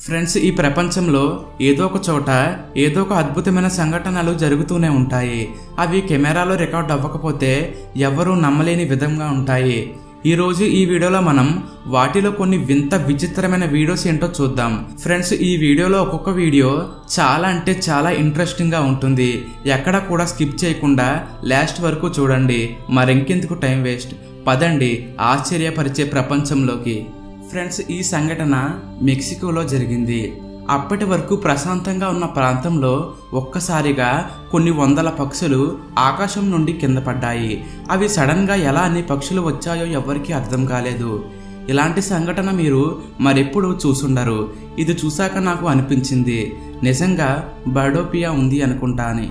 friends ఈ ప్రపంచంలో ఏదో ఒక చోట ఏదో ఒక అద్భుతమైన సంఘటనలు జరుగుతూనే ఉంటాయి అవి కెమెరాలో రికార్డ్ అవ్వకపోతే ఎవరూ నమ్మలేని విధంగా ఉంటాయి ఈరోజు ఈ వీడియోలో మనం వాటిలో కొన్ని వింత విచిత్రమైన వీడియోస్ ఏంటో చూద్దాం ఫ్రెండ్స్ ఈ వీడియోలో ఒక్కొక్క వీడియో చాలా అంటే చాలా ఇంట్రెస్టింగ్గా ఉంటుంది ఎక్కడ కూడా స్కిప్ చేయకుండా లాస్ట్ వరకు చూడండి మరింకెందుకు టైం వేస్ట్ పదండి ఆశ్చర్యపరిచే ప్రపంచంలోకి ఫ్రెండ్స్ ఈ సంఘటన మెక్సికోలో జరిగింది అప్పటి వరకు ప్రశాంతంగా ఉన్న ప్రాంతంలో ఒక్కసారిగా కొన్ని వందల పక్షులు ఆకాశం నుండి కింద పడ్డాయి అవి సడన్గా ఎలా అన్ని పక్షులు వచ్చాయో ఎవరికీ అర్థం కాలేదు ఇలాంటి సంఘటన మీరు మరెప్పుడు చూసుండరు ఇది చూశాక నాకు అనిపించింది నిజంగా బర్డోపియా ఉంది అనుకుంటా అని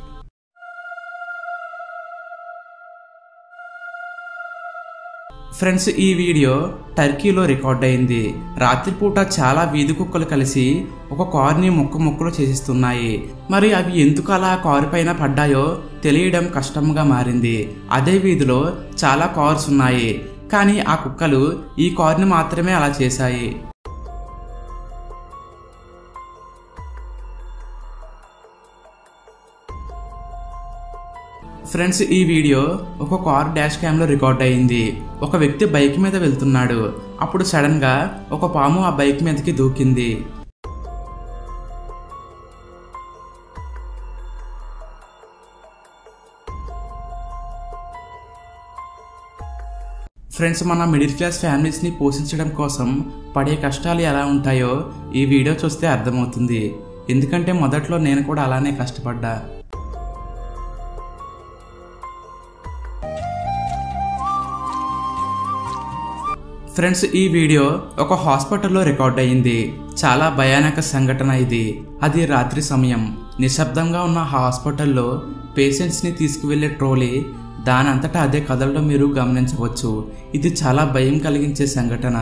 ఫ్రెండ్స్ ఈ వీడియో టర్కీలో రికార్డ్ అయింది రాత్రిపూట చాలా వీధి కుక్కలు కలిసి ఒక కార్ని ముక్క ముక్కలు చేసిస్తున్నాయి మరి అవి ఎందుకు అలా కారు పైన పడ్డాయో తెలియడం కష్టంగా మారింది అదే వీధిలో చాలా కార్స్ ఉన్నాయి కానీ ఆ కుక్కలు ఈ కార్ని మాత్రమే అలా చేశాయి ఫ్రెండ్స్ ఈ వీడియో ఒక కార్ డాష్ క్యామ్లో రికార్డ్ అయింది ఒక వ్యక్తి బైక్ మీద వెళ్తున్నాడు అప్పుడు సడన్గా ఒక పాము ఆ బైక్ మీదకి దూకింది ఫ్రెండ్స్ మన మిడిల్ క్లాస్ ఫ్యామిలీస్ని పోషించడం కోసం పడే కష్టాలు ఎలా ఉంటాయో ఈ వీడియో చూస్తే అర్థమవుతుంది ఎందుకంటే మొదట్లో నేను కూడా అలానే కష్టపడ్డా ఫ్రెండ్స్ ఈ వీడియో ఒక హాస్పిటల్లో రికార్డ్ అయింది చాలా భయానక సంఘటన ఇది అది రాత్రి సమయం నిశ్శబ్దంగా ఉన్న ఆ హాస్పిటల్లో పేషెంట్స్ని తీసుకువెళ్లే ట్రోలీ దానంతటా అదే కదలడం మీరు గమనించవచ్చు ఇది చాలా భయం కలిగించే సంఘటన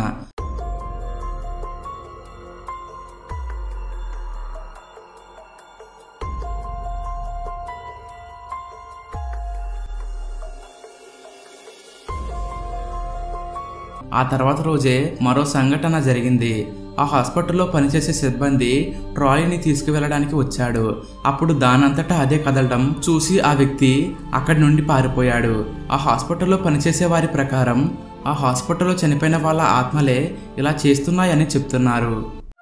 ఆ తర్వాత రోజే మరో సంఘటన జరిగింది ఆ హాస్పిటల్లో పనిచేసే సిబ్బంది ట్రాలీని తీసుకువెళ్ళడానికి వచ్చాడు అప్పుడు దానంతటా అదే కదలడం చూసి ఆ వ్యక్తి అక్కడి నుండి పారిపోయాడు ఆ హాస్పిటల్లో పనిచేసే వారి ప్రకారం ఆ హాస్పిటల్లో చనిపోయిన వాళ్ళ ఆత్మలే ఇలా చేస్తున్నాయని చెప్తున్నారు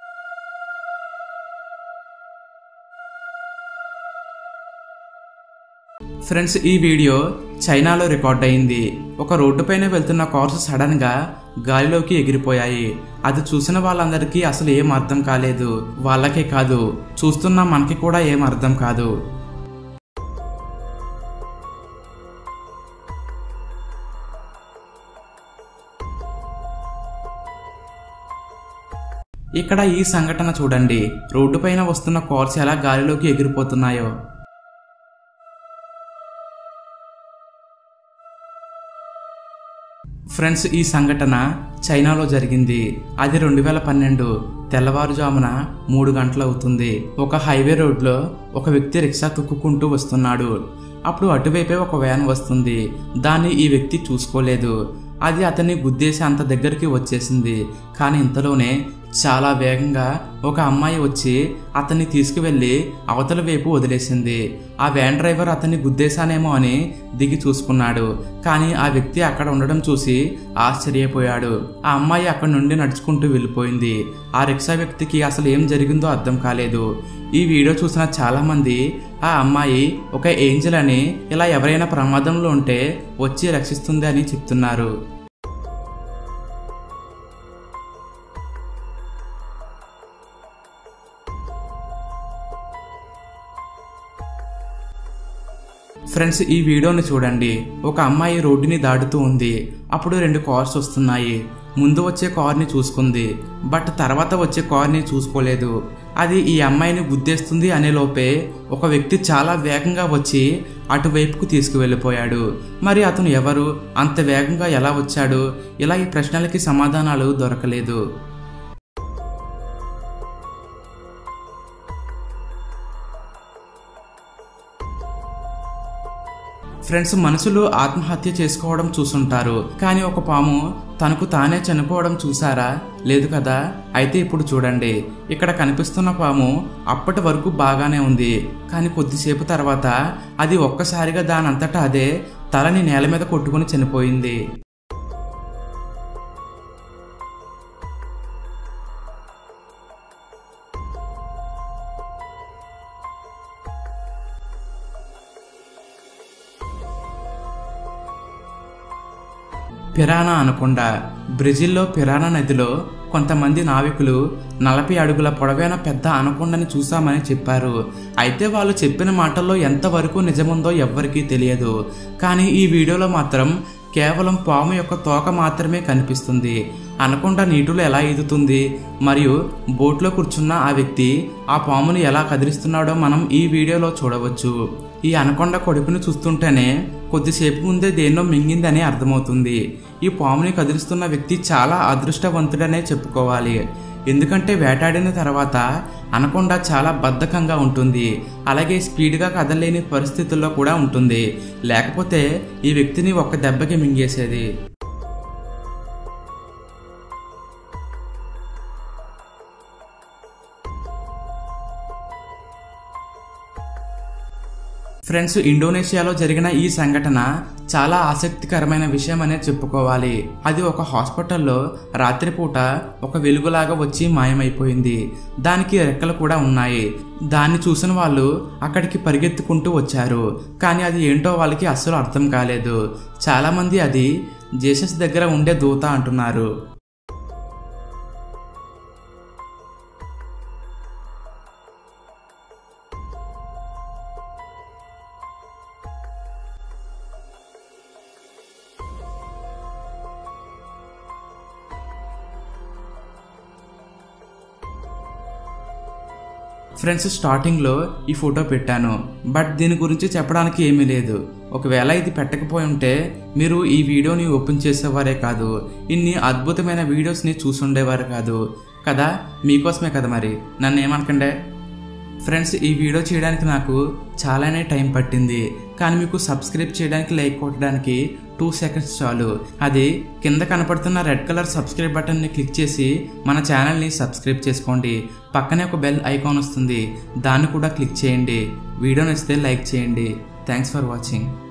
ఫ్రెండ్స్ ఈ వీడియో చైనాలో రికార్డ్ అయింది ఒక రోడ్డు పైన వెళ్తున్న కార్స్ సడన్ గా గాలిలోకి ఎగిరిపోయాయి అది చూసిన వాళ్ళందరికీ అసలు ఏం అర్థం కాలేదు వాళ్ళకే కాదు చూస్తున్న మనకి కూడా ఏం అర్థం కాదు ఇక్కడ ఈ సంఘటన చూడండి రోడ్డు పైన వస్తున్న కార్స్ ఎలా గాలిలోకి ఎగిరిపోతున్నాయో ఫ్రెండ్స్ ఈ సంఘటన చైనాలో జరిగింది అది రెండు వేల పన్నెండు తెల్లవారుజామున మూడు గంటలు అవుతుంది ఒక హైవే రోడ్లో ఒక వ్యక్తి రిక్షా తొక్కుకుంటూ వస్తున్నాడు అప్పుడు అటువైపే ఒక వ్యాన్ వస్తుంది దాన్ని ఈ వ్యక్తి చూసుకోలేదు అది అతన్ని గుద్దేసి అంత దగ్గరికి వచ్చేసింది కానీ ఇంతలోనే చాలా వేగంగా ఒక అమ్మాయి వచ్చి అతన్ని తీసుకువెళ్ళి అవతల వైపు వదిలేసింది ఆ వ్యాన్ డ్రైవర్ అతన్ని గుద్దేశానేమో అని దిగి చూసుకున్నాడు కానీ ఆ వ్యక్తి అక్కడ ఉండడం చూసి ఆశ్చర్యపోయాడు ఆ అమ్మాయి అక్కడ నుండి నడుచుకుంటూ వెళ్ళిపోయింది ఆ రిక్షా వ్యక్తికి అసలు ఏం జరిగిందో అర్థం కాలేదు ఈ వీడియో చూసిన చాలా మంది ఆ అమ్మాయి ఒక ఏంజల్ అని ఇలా ఎవరైనా ప్రమాదంలో ఉంటే వచ్చి రక్షిస్తుంది అని చెప్తున్నారు ఫ్రెండ్స్ ఈ వీడియోని చూడండి ఒక అమ్మాయి రోడ్డుని దాటుతూ ఉంది అప్పుడు రెండు కార్స్ వస్తున్నాయి ముందు వచ్చే కార్ని చూసుకుంది బట్ తర్వాత వచ్చే కార్ని చూసుకోలేదు అది ఈ అమ్మాయిని గుద్దేస్తుంది అనే లోపే ఒక వ్యక్తి చాలా వేగంగా వచ్చి అటువైపుకు తీసుకువెళ్ళిపోయాడు మరి అతను ఎవరు అంత వేగంగా ఎలా వచ్చాడు ఇలా ఈ ప్రశ్నలకి సమాధానాలు దొరకలేదు ఫ్రెండ్స్ మనుషులు ఆత్మహత్య చేసుకోవడం చూసుంటారు కానీ ఒక పాము తనకు తానే చనిపోవడం చూసారా లేదు కదా అయితే ఇప్పుడు చూడండి ఇక్కడ కనిపిస్తున్న పాము అప్పటి వరకు బాగానే ఉంది కానీ కొద్దిసేపు తర్వాత అది ఒక్కసారిగా దానంతటా అదే తలని నేల మీద కొట్టుకుని చనిపోయింది పిరానా అనకొండ బ్రెజిల్లో పిరానా నదిలో కొంతమంది నావికులు నలభై అడుగుల పొడవైన పెద్ద అనకొండని చూశామని చెప్పారు అయితే వాళ్ళు చెప్పిన మాటల్లో ఎంతవరకు నిజముందో ఎవ్వరికీ తెలియదు కానీ ఈ వీడియోలో మాత్రం కేవలం పాము యొక్క తోక మాత్రమే కనిపిస్తుంది అనకొండ నీటిలో ఎలా ఈదుతుంది మరియు బోట్లో కూర్చున్న ఆ వ్యక్తి ఆ పాముని ఎలా కదిలిస్తున్నాడో మనం ఈ వీడియోలో చూడవచ్చు ఈ అనకొండ కొడుకుని చూస్తుంటేనే కొద్దిసేపు ముందే దేన్నో మింగిందని అర్థమవుతుంది ఈ పాముని కదిలిస్తున్న వ్యక్తి చాలా అదృష్టవంతుడనే చెప్పుకోవాలి ఎందుకంటే వేటాడిన తర్వాత అనకొండ చాలా బద్ధకంగా ఉంటుంది అలాగే స్పీడ్గా కదలలేని పరిస్థితుల్లో కూడా ఉంటుంది లేకపోతే ఈ వ్యక్తిని ఒక్క దెబ్బకి మింగేసేది ఫ్రెండ్స్ ఇండోనేషియాలో జరిగిన ఈ సంఘటన చాలా ఆసక్తికరమైన విషయం అనే చెప్పుకోవాలి అది ఒక హాస్పిటల్లో రాత్రిపూట ఒక వెలుగులాగా వచ్చి మాయమైపోయింది దానికి రెక్కలు కూడా ఉన్నాయి దాన్ని చూసిన వాళ్ళు అక్కడికి పరిగెత్తుకుంటూ వచ్చారు కానీ అది ఏంటో వాళ్ళకి అస్సలు అర్థం కాలేదు చాలామంది అది జేసస్ దగ్గర ఉండే దూత అంటున్నారు ఫ్రెండ్స్ స్టార్టింగ్లో ఈ ఫోటో పెట్టాను బట్ దీని గురించి చెప్పడానికి ఏమీ లేదు ఒకవేళ ఇది పెట్టకపోయి ఉంటే మీరు ఈ వీడియోని ఓపెన్ చేసేవారే కాదు ఇన్ని అద్భుతమైన వీడియోస్ని చూసుండేవారు కాదు కదా మీకోసమే కదా మరి నన్ను ఏమనకండే ఫ్రెండ్స్ ఈ వీడియో చేయడానికి నాకు చాలానే టైం పట్టింది కానీ మీకు సబ్స్క్రైబ్ చేయడానికి లైక్ కొట్టడానికి టూ సెకండ్స్ చాలు అది కింద కనపడుతున్న రెడ్ కలర్ సబ్స్క్రైబ్ బటన్ని క్లిక్ చేసి మన ఛానల్ని సబ్స్క్రైబ్ చేసుకోండి పక్కనే ఒక బెల్ ఐకాన్ వస్తుంది దాన్ని కూడా క్లిక్ చేయండి వీడియో నచ్చితే లైక్ చేయండి థ్యాంక్స్ ఫర్ వాచింగ్